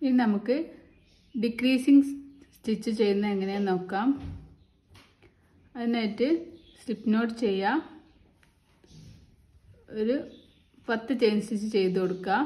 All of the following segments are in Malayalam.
ഇനി നമുക്ക് ഡിക്രീസിങ് സ്റ്റിച്ച് ചെയ്യുന്നത് എങ്ങനെയാന്ന് നോക്കാം അതിനായിട്ട് സ്ലിപ്പ് നോട്ട് ചെയ്യാം ഒരു പത്ത് ചെയിൻ സ്റ്റിച്ച് ചെയ്ത് കൊടുക്കുക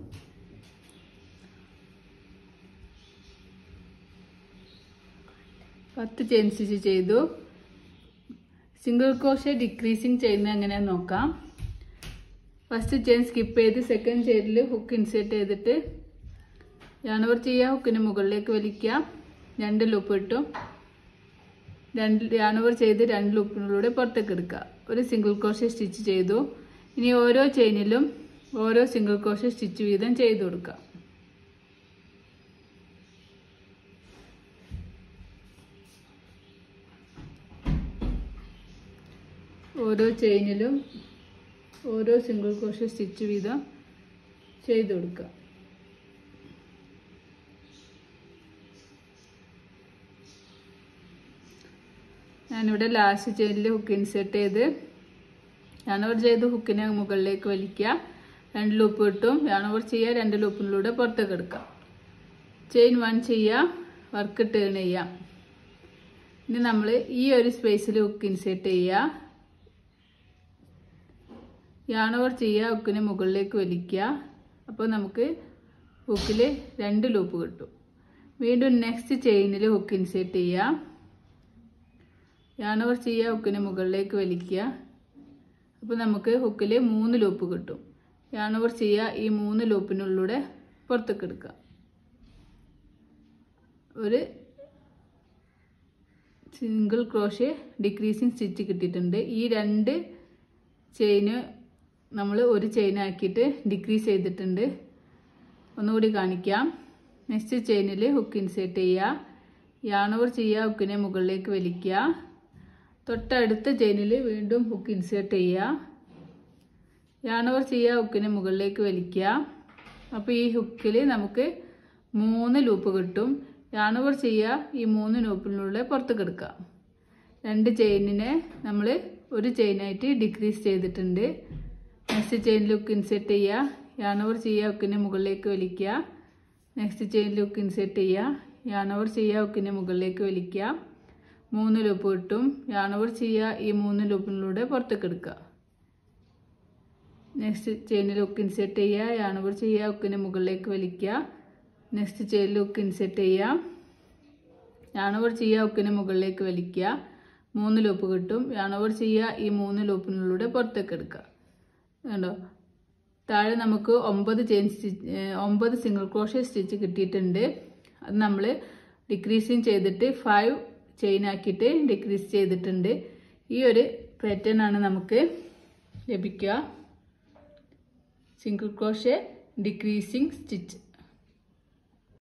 പത്ത് ചെയിൻ സ്റ്റിച്ച് ചെയ്തു സിംഗിൾ ക്രോഷെ ഡിക്രീസിങ് ചെയ്യുന്നത് എങ്ങനെയാന്ന് നോക്കാം ഫസ്റ്റ് ചെയിൻ സ്കിപ്പ് ചെയ്ത് സെക്കൻഡ് ചെയിനിൽ ഹുക്ക് ഇൻസേർട്ട് ചെയ്തിട്ട് യാണവർ ചെയ്യുക ഹുക്കിന് മുകളിലേക്ക് വലിക്കുക രണ്ട് ലൂപ്പ് ഇട്ടും രണ്ട് യാണവർ ചെയ്ത് രണ്ട് ലൂപ്പിനുള്ളിലൂടെ പുറത്തേക്ക് എടുക്കുക ഒരു സിംഗിൾ ക്രോഷെ സ്റ്റിച്ച് ചെയ്തു ഇനി ഓരോ ചെയിനിലും ഓരോ സിംഗിൾ ക്രോഷെ സ്റ്റിച്ച് വീതം ചെയ്ത് കൊടുക്കുക ഓരോ ചെയിനിലും ഓരോ സിംഗിൾ ക്രോഷെ സ്റ്റിച്ച് വീതം ചെയ്ത് കൊടുക്കുക ഞാനിവിടെ ലാസ്റ്റ് ചെയിനിൽ ഹുക്ക് ഇൻസേർട്ട് ചെയ്ത് യാണോവർ ചെയ്ത് ഹുക്കിനെ മുകളിലേക്ക് വലിക്കുക രണ്ട് ലൂപ്പ് കിട്ടും യാണോവർ ചെയ്യുക രണ്ട് ലൂപ്പിലൂടെ പുറത്തേക്ക് എടുക്കുക ചെയിൻ വൺ ചെയ്യുക വർക്ക് ടേൺ ചെയ്യാം ഇനി നമ്മൾ ഈ ഒരു സ്പേസിൽ ഹുക്ക് ഇൻസേർട്ട് ചെയ്യുക യാണോവർ ചെയ്യുക ഹുക്കിനെ മുകളിലേക്ക് വലിക്കുക അപ്പോൾ നമുക്ക് ഹുക്കിൽ രണ്ട് ലൂപ്പ് കിട്ടും വീണ്ടും നെക്സ്റ്റ് ചെയിനിൽ ഹുക്ക് ഇൻസേർട്ട് ചെയ്യുക യാണോവർ ചെയ്യുക ഹുക്കിനെ മുകളിലേക്ക് വലിക്കുക അപ്പോൾ നമുക്ക് ഹുക്കിൽ മൂന്ന് ലൂപ്പ് കിട്ടും യാണോവർ ചെയ്യുക ഈ മൂന്ന് ലൂപ്പിനുള്ളിലൂടെ പുറത്തേക്ക് എടുക്കുക ഒരു സിംഗിൾ ക്രോഷേ ഡിക്രീസിങ് സ്റ്റിച്ച് കിട്ടിയിട്ടുണ്ട് ഈ രണ്ട് ചെയിന് നമ്മൾ ഒരു ചെയിൻ ആക്കിയിട്ട് ഡിക്രീസ് ചെയ്തിട്ടുണ്ട് ഒന്നുകൂടി കാണിക്കാം നെക്സ്റ്റ് ചെയിനിൽ ഹുക്ക് ഇൻസേർട്ട് ചെയ്യുക യാണോവർ ചെയ്യുക ഹുക്കിനെ മുകളിലേക്ക് വലിക്കുക തൊട്ടടുത്ത ചെയിനിൽ വീണ്ടും ഹുക്ക് ഇൻസേർട്ട് ചെയ്യുക യാണോവർ ചെയ്യുക ഹുക്കിനെ മുകളിലേക്ക് വലിക്കുക അപ്പോൾ ഈ ഹുക്കിൽ നമുക്ക് മൂന്ന് ലൂപ്പ് കിട്ടും യാണോവർ ചെയ്യുക ഈ മൂന്ന് ലൂപ്പിനുള്ളിൽ പുറത്തേക്ക് എടുക്കുക രണ്ട് ചെയിനിനെ നമ്മൾ ഒരു ചെയിനായിട്ട് ഡിക്രീസ് ചെയ്തിട്ടുണ്ട് നെക്സ്റ്റ് ചെയിനിൽ ഹുക്ക് ഇൻസേർട്ട് ചെയ്യുക യാണോവർ ചെയ്യുക ഹുക്കിനെ മുകളിലേക്ക് വലിക്കുക നെക്സ്റ്റ് ചെയിനിൽ ഹുക്ക് ഇൻസേർട്ട് ചെയ്യുക യാണോവർ ചെയ്യുക ഹുക്കിനെ മുകളിലേക്ക് വലിക്കുക മൂന്ന് ലൂപ്പ് കിട്ടും യാണോവർ ചെയ്യുക ഈ മൂന്ന് ലൂപ്പിലൂടെ പുറത്തേക്ക് എടുക്കുക നെക്സ്റ്റ് ചെയിനിൽ ഹുക്ക് ഇൻസേർട്ട് ചെയ്യുക യാണോവർ ചെയ്യുക ഹുക്കിനെ മുകളിലേക്ക് വലിക്കുക നെക്സ്റ്റ് ചെയിനിൽ ഹുക്ക് ഇൻസേർട്ട് ചെയ്യുക യാണോവർ ചെയ്യുക ഹുക്കിനെ മുകളിലേക്ക് വലിക്കുക മൂന്ന് ലൂപ്പ് കിട്ടും യാണോവർ ചെയ്യുക ഈ മൂന്ന് ലൂപ്പിനുള്ളിലൂടെ പുറത്തേക്ക് എടുക്കുക കണ്ടോ താഴെ നമുക്ക് ഒമ്പത് ചെയിൻ സ്റ്റിച്ച് ഒമ്പത് സിംഗിൾ ക്രോഷേ സ്റ്റിച്ച് കിട്ടിയിട്ടുണ്ട് അത് നമ്മൾ ഡിക്രീസിങ് ചെയ്തിട്ട് ഫൈവ് ചെയിൻ ആക്കിയിട്ട് ഡിക്രീസ് ചെയ്തിട്ടുണ്ട് ഈ ഒരു പാറ്റേൺ ആണ് നമുക്ക് ലഭിക്കുക സിംഗിൾ ക്രോഷേ ഡിക്രീസിങ് സ്റ്റിച്ച്